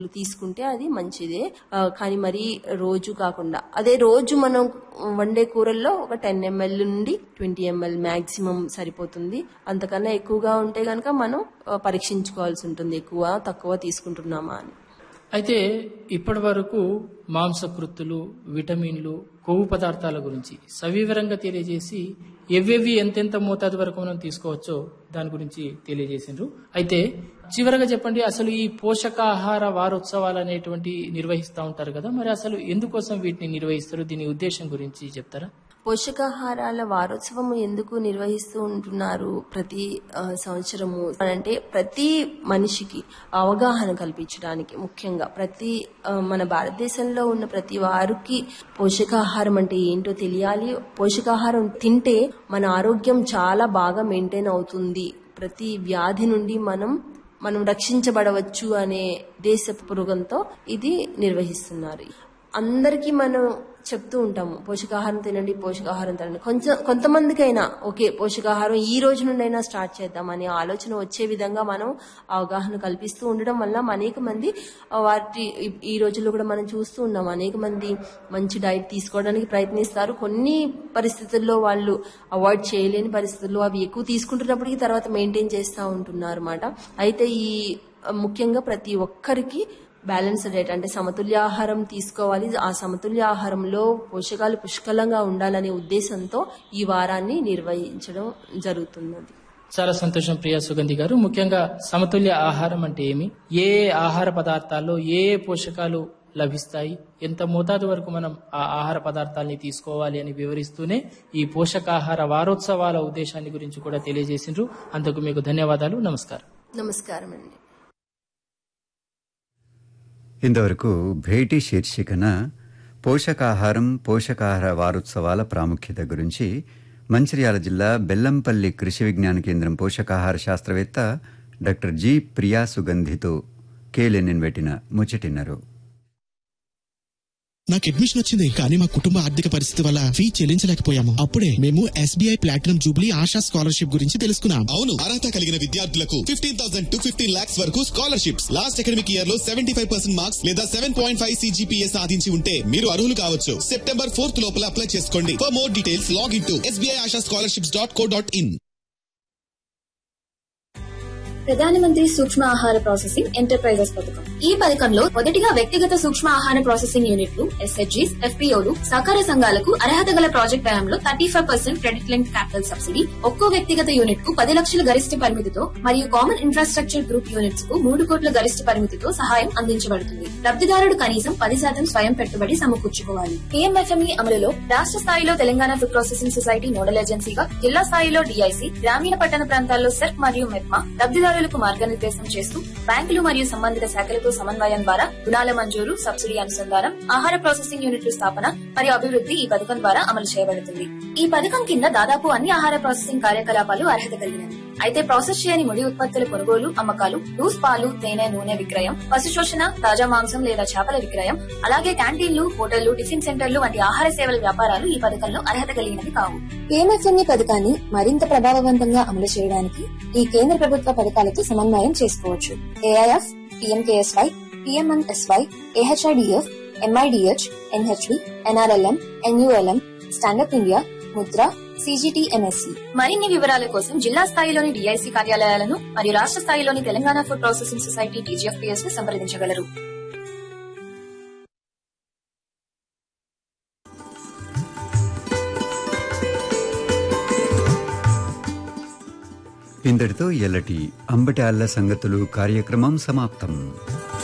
తీసుకుంటే అది మంచిదే ఆ, కానీ మరీ రోజు కాకుండా అదే రోజు మనం వండే కూరల్లో ఒక టెన్ ఎంఎల్ నుండి ట్వంటీ ఎంఎల్ మాక్సిమం సరిపోతుంది అంతకన్నా ఎక్కువగా ఉంటే కనుక మనం ఆ, పరీక్షించుకోవాల్సి ఉంటుంది ఎక్కువ తక్కువ తీసుకుంటున్నామా అని అయితే ఇప్పటి వరకు మాంసకృత్తులు విటమిన్లు కొవ్వు పదార్థాల గురించి సవివరంగా తెలియజేసి ఎవేవి ఎంతెంత మోతాదు వరకు మనం తీసుకోవచ్చో దాని గురించి తెలియజేసిండ్రు అయితే చివరగా చెప్పండి అసలు ఈ పోషకాహార వారోత్సవాలు అనేటువంటి నిర్వహిస్తూ ఉంటారు కదా మరి అసలు ఎందుకోసం వీటిని నిర్వహిస్తారు దీని ఉద్దేశం గురించి చెప్తారా పోషకాహారాల వారోత్సవం ఎందుకు నిర్వహిస్తూ ఉంటున్నారు ప్రతి ఆ, సంవత్సరము అంటే ప్రతి మనిషికి అవగాహన కల్పించడానికి ముఖ్యంగా ప్రతి ఆ, మన భారతదేశంలో ఉన్న ప్రతి వారికి పోషకాహారం అంటే ఏంటో తెలియాలి పోషకాహారం తింటే మన ఆరోగ్యం చాలా బాగా మెయింటైన్ అవుతుంది ప్రతి వ్యాధి నుండి మనం మనం రక్షించబడవచ్చు అనే దేశ పురుగంతో ఇది నిర్వహిస్తున్నారు అందరికీ మనం చెప్తూ ఉంటాము పోషకాహారం తినండి పోషకాహారం తినండి కొంచెం కొంతమందికైనా ఓకే పోషకాహారం ఈ రోజు నుండైనా స్టార్ట్ చేద్దాం అనే ఆలోచన వచ్చే విధంగా మనం అవగాహన కల్పిస్తూ ఉండడం వల్ల అనేక మంది ఆ, వాటి ఈ- ఈ రోజుల్లో కూడా మనం చూస్తూ ఉన్నాం అనేక మంది మంచి డైట్ తీసుకోవడానికి ప్రయత్నిస్తారు కొన్ని పరిస్థితుల్లో వాళ్ళు అవాయిడ్ చేయలేని పరిస్థితుల్లో అవి ఎక్కువ తీసుకుంటున్నప్పటికీ తర్వాత మెయింటైన్ చేస్తూ ఉంటున్నారు అన్నమాట అయితే ఈ ఆ, ముఖ్యంగా ప్రతి ఒక్కరికి బ్యాలెన్స్ డైట్ అంటే సమతుల్య ఆహారం తీసుకోవాలి ఆ సమతుల్య ఆహారంలో పోషకాలు పుష్కలంగా ఉండాలనే ఉద్దేశంతో ఈ వారాన్ని నిర్వహించడం జరుగుతున్నది చాలా సంతోషం ప్రియా సుగంధి గారు ముఖ్యంగా సమతుల్య ఆహారం అంటే ఏమి ఏ ఏ ఆహార పదార్థాల్లో ఏ ఏ పోషకాలు లభిస్తాయి ఎంత మోతాదు వరకు మనం ఆ ఆహార పదార్థాలని తీసుకోవాలి అని వివరిస్తూనే ఈ పోషకాహార వారోత్సవాల ఉద్దేశాన్ని గురించి కూడా తెలియజేసిండ్రు అందుకు మీకు ధన్యవాదాలు నమస్కారం నమస్కారం అండి ఇంతవరకు భేటీ శీర్షికన పోషకాహారం పోషకాహార వారోత్సవాల ప్రాముఖ్యత గురించి మంచిర్యాల జిల్లా బెల్లంపల్లి కృషి విజ్ఞాన కేంద్రం పోషకాహార శాస్త్రవేత్త డాక్టర్ జి ప్రియా సుగంధితో కేలెనిన్ పెట్టిన ముచ్చటిన్నారు నాకు అడ్మిషన్ వచ్చింది కానీ మా కుటుంబ ఆర్థిక పరిస్థితి వల్ల ఫీ చెల్లించలేకపోయాము అప్పుడే మేము SBI platinum jubilee Asha scholarship గురించి తెలుసుకున్నాం అవును అర్హత కలిగిన విద్యార్థులకు fifteen thousand to fifteen lakhs వరకు స్కాలర్షిప్స్ లాస్ట్ అకాడమిక్ ఇయర్ లో సెవెంటీ ఫైవ్ పర్సెంట్ మార్క్స్ లేదా సెవెన్ పాయింట్ ఫైవ్ సిజిపిఏ సాధించి ఉంటే మీరు అర్హులు కావచ్చు సెప్టెంబర్ ఫోర్త్ లోపల అప్లై చేసుకోండి for more details log in to SBI Asha scholarships dot co dot in ప్రధానమంత్రి సూక్ష్మ ఆహార ప్రాసెసింగ్ ఎంటర్ప్రైజెస్ పథకం ఈ పథకంలో మొదటిగా వ్యక్తిగత సూక్ష్మ ఆహార ప్రాసెసింగ్ యూనిట్లు ఎస్హెచ్జీస్ ఎఫ్పీఓలు సహకార సంఘాలకు అర్హత గల ప్రాజెక్ట్ వ్యయంలో thirty five percent credit link capital subsidy ఒక్కో వ్యక్తిగత యూనిట్ కు పది లక్షల గరిష్ట పరిమితితో మరియు కామన్ ఇన్ఫ్రాస్ట్రక్చర్ గ్రూప్ యూనిట్స్ కు మూడు కోట్ల గరిష్ట పరిమితితో సహాయం అందించబడుతుంది లబ్ధిదారుడు కనీసం పది శాతం స్వయం పెట్టుబడి సమకూర్చుకోవాలి పిఎంఎఫ్ఎంఈ అమలులో రాష్ట్ర స్థాయిలో Telangana food processing society nodal ఏజెన్సీగా జిల్లా స్థాయిలో డిఐసి గ్రామీణ పట్టణ ప్రాంతాల్లో సెర్క్ మరియు మెప్మా లబ్ధిదారులకు మార్గనిర్దేశం చేస్తూ బ్యాంకులు మరియు సంబంధిత శాఖలతో సమన్వయం ద్వారా రుణాల మంజూరు సబ్సిడీ అనుసంధానం ఆహార ప్రాసెసింగ్ యూనిట్ల స్థాపన మరియు అభివృద్ధి ఈ పథకం ద్వారా అమలు చేయబడుతుంది ఈ పథకం కింద దాదాపు అన్ని ఆహార ప్రాసెసింగ్ కార్యకలాపాలు అర్హత కలిగినవి అయితే ప్రాసెస్ చేయని ముడి ఉత్పత్తుల కొనుగోలు అమ్మకాలు లూస్ పాలు తేనె నూనె విక్రయం పశు శోషణ తాజా మాంసం లేదా చేపల విక్రయం అలాగే క్యాంటీన్లు హోటళ్లు టిఫిన్ సెంటర్లు వంటి ఆహార సేవల వ్యాపారాలు ఈ పథకంలో అర్హత కలిగినవి కావు పిఎంఎఫ్ఎంఈ పథకాన్ని మరింత ప్రభావవంతంగా అమలు చేయడానికి ఈ కేంద్ర ప్రభుత్వ పథకాలతో సమన్వయం చేసుకోవచ్చు AIF PMKSY PMMSY AHIDF MIDH NHV NRLM NULM stand up India Mudra CGTMSE మరిన్ని వివరాల కోసం జిల్లా స్థాయిలోని డిఐసి కార్యాలయాలను మరియు రాష్ట్ర స్థాయిలోని Telangana food processing society TGFPS ను సంప్రదించగలరు ఇంతటితో ఎల్లటి అంబటి అల్ల సంగతులు కార్యక్రమం సమాప్తం